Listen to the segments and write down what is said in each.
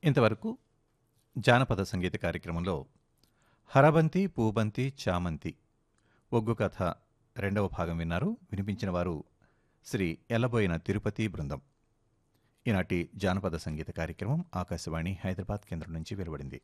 ఇంతవరకు జానపద సంగీత కార్యక్రమంలో హరబంతి పూబంతి చామంతి ఒగ్గు కథ రెండవ భాగం విన్నారు వినిపించిన వారు శ్రీ ఎల్లబోయిన తిరుపతి బృందం ఈనాటి జానపద సంగీత కార్యక్రమం ఆకాశవాణి హైదరాబాద్ కేంద్రం నుంచి వెలువడింది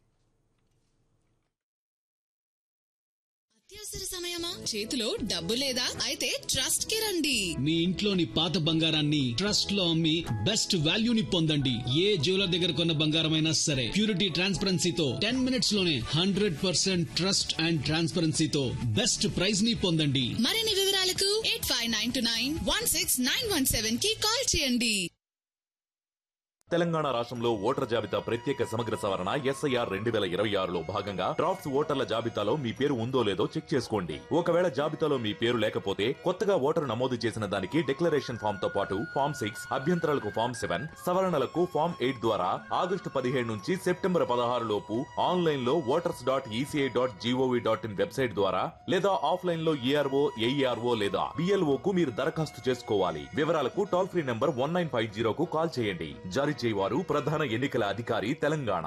అత్యవసర సమయమా చేతిలో డబ్బు లేదా అయితే ట్రస్ట్ కి రండి మీ ఇంట్లోని పాత బంగారాన్ని ట్రస్ట్ లో అమ్మి బెస్ట్ వాల్యూని పొందండి ఏ జ్యువెలర్ దగ్గర కొన్న బంగారమైనా సరే ప్యూరిటీ ట్రాన్స్పరెన్సీతో టెన్ మినిట్స్ లోనే హండ్రెడ్ పర్సెంట్ ట్రస్ట్ అండ్ ట్రాన్స్పరెన్సీతో బెస్ట్ ప్రైజ్ ని పొందండి మరిన్ని వివరాలకు eight five nine two nine one six nine one seven కి కాల్ చేయండి తెలంగాణ రాష్ట్రంలో ఓటర్ జాబితా ప్రత్యేక సమగ్ర సవరణ ఎస్ఐఆర్ రెండు వేల ఇరవై ఆరులో భాగంగా డ్రాఫ్ట్స్ ఓటర్ల జాబితాలో మీ పేరు ఉందో లేదో చెక్ చేసుకోండి ఒకవేళ జాబితాలో మీ పేరు లేకపోతే కొత్తగా ఓటరు నమోదు చేసిన దానికి డిక్లరేషన్ ఫామ్ తో పాటు ఫామ్ సిక్స్ అభ్యంతరాలకు ఫామ్ సెవెన్ సవరణలకు ఫామ్ ఎయిట్ ద్వారా ఆగస్టు పదిహేడు నుంచి సెప్టెంబర్ పదహారు లోపు ఆన్లైన్ లో voters dot ECI dot GOV dot IN website ద్వారా లేదా ఆఫ్లైన్ లో ఏఆర్ఓ ఏఈఆర్ఓ లేదా బిఎల్ఓ కు మీరు దరఖాస్తు చేసుకోవాలి వివరాలకు toll free number one nine five జీరోకు కాల్ చేయండి జారీ చేయవారు ప్రధాన ఎన్నికల అధికారి తెలంగాణ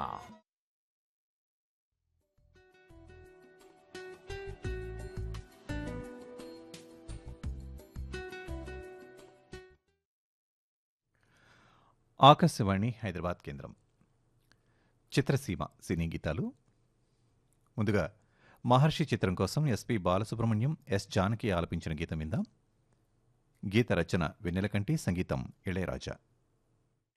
ఆకాశవాణి హైదరాబాద్ కేంద్రం చిత్రసీమ సినీ గీతాలు ముందుగా మహర్షి చిత్రం కోసం ఎస్పి బాలసుబ్రహ్మణ్యం ఎస్ జానకి ఆలపించిన గీతం విందాం గీత రచన వెన్నెలకంటి సంగీతం ఇళయరాజా